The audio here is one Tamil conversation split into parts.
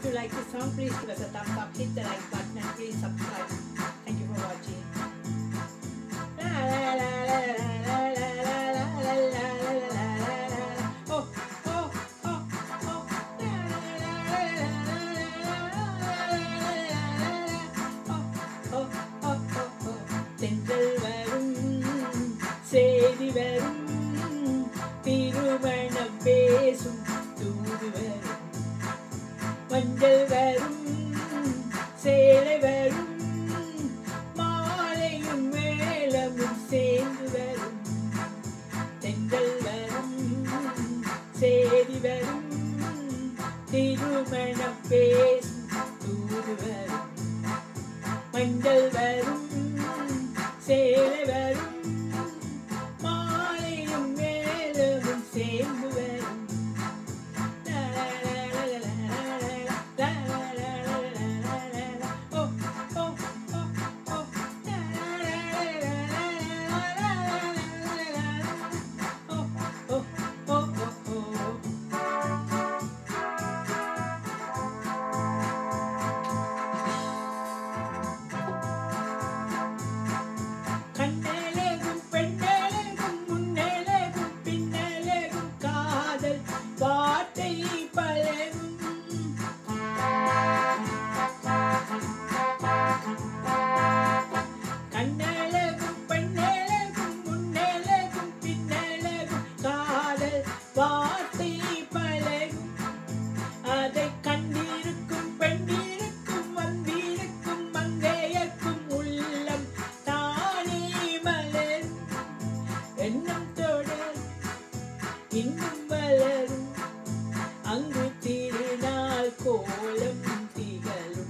If you like this song, please give us a thumbs up, hit the like button, and please subscribe. Thank you for watching. La, la, la, la, la, la, la, la, la, la, la, la, la, la. Oh, oh, oh, oh. La, la, la, la, la, la, la, la, la. Oh, oh, oh, oh, oh. தென்றல் வரும் செய்தி வரும் திருமணம் பேசும் தூது வரும் மஞ்சள் வரும் சேலை வரும் மாலையும் மேளமும் சேர்ந்து வரும் தென்றல் வரும் சேதி வரும் திருமணம் பேசும் தூது வரும் மஞ்சள் வரும் சேலை வரும் மாலையும் மேலமும் சேர்ந்து வரும் லா, லா, லா, லா, லா, லா, லா, லா, லா, லா, லா, லா, லா. ஓ, ஓ, ஓ, ஓ. லா, லா, லா, லா, லா, லா, லா, லா, லா, லா, லா. ஓ, ஓ, ஓ, ஓ, ஓ. கண்ணழகும் பெண்ணழகும் முன்னழகும் பின்னழகும் காதல் வார்த்தை பழகும் கண்ணழகும் பெண்ணழகும் முன்னழகும் பின்னழகும் காதல் வார்த்தை பழகும் அதை கண்டிருக்கும் பெண்டிருக்கும் வந்திருக்கும் மங்கையர்க்கும் உள்ளம் தானே மலரும் எண்ணம் தொடர் இன்னும் வளரும் அங்கு திருநாள் கோலம் திகழும்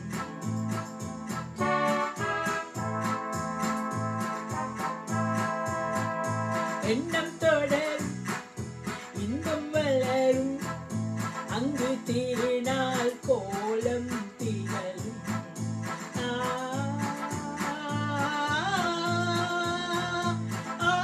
எண்ணம் தொடர் இன்னும் வளரும் அங்கு திருநாள் கோலம் திகழும் ஆ, ஆ,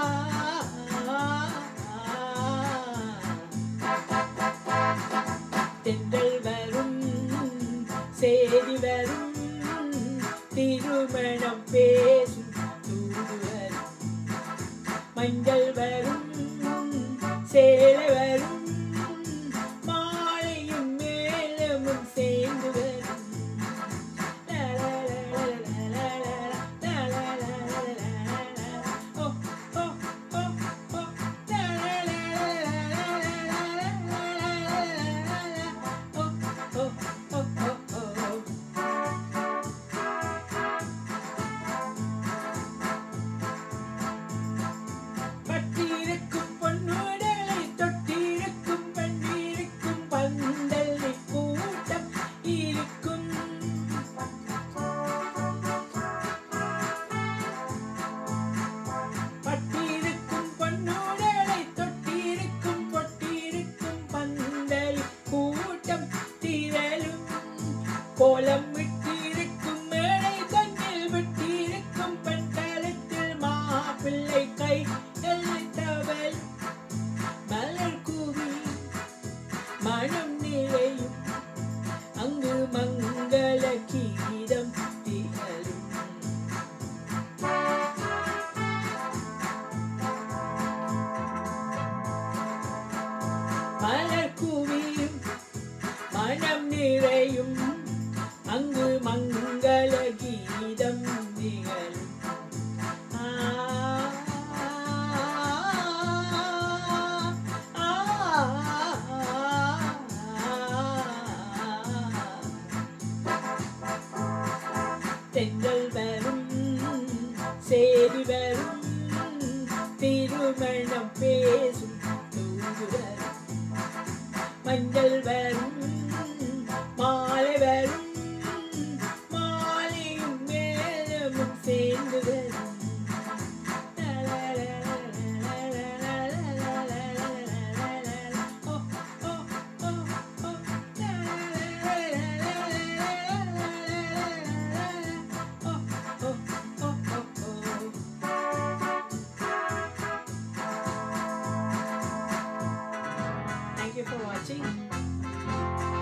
தென்றல் வரும் சேதி வரும் திருமணம் பேசும் தூது வரும் மஞ்சள் வரும் சேலை வரும் மாலையும் மேலமும் சேர்ந்து வரும் லா, லா, லா, லா, லா, லா, லா, லா, லா, லா, லா, லா, லா. ஓ, ஓ, ஓ, ஓ. லா, லா, லா, லா, லா, லா, லா, லா, லா, லா, லா, லா. ஓ, ஓ, ஓ, ஓ, ஓ. பட்டிருக்கும் பொன்னுடலை தொட்டிருக்கும் பெண்ணிருக்கும் பந்தல் கூட்டம் இருக்கும் பட்டிருக்கும் பொன்னுடலை தொட்டிருக்கும் பொட்டிருக்கும் பந்தல் கூட்டம் திரளும் கோலம் விட்டிருக்கும் மேடை கண்ணில் விட்டிருக்கும் பெண் கழுத்தில் மாப்பிள்ளை கை எழுத்தவள் மலர் கூவி மனம் நிறையும் அங்கு மங்கள கீதம் திகழும் மலர் கூவியும் மனம் நிறையும் அங்கு மங்கள கீதம் நிகழும் ஆ, ஆ, தென்றல் வரும் சேரி வரும் திருமணம் பேசும் தூது வரும் மஞ்சள் வரும் மாலை வரும் மாலையும் மேலமும் சேர்ந்து வரும் லா, லா, லா, லா, லா, லா, லா, லா, லா, லா, லா, லா, லா, லா. ஓ, ஓ, ஓ, ஓ. லா, லா, லா, லா, லா, லா, லா, லா, லா, லா, லா, லா. ஓ, ஓ, ஓ, ஓ, ஓ. Thank you for watching.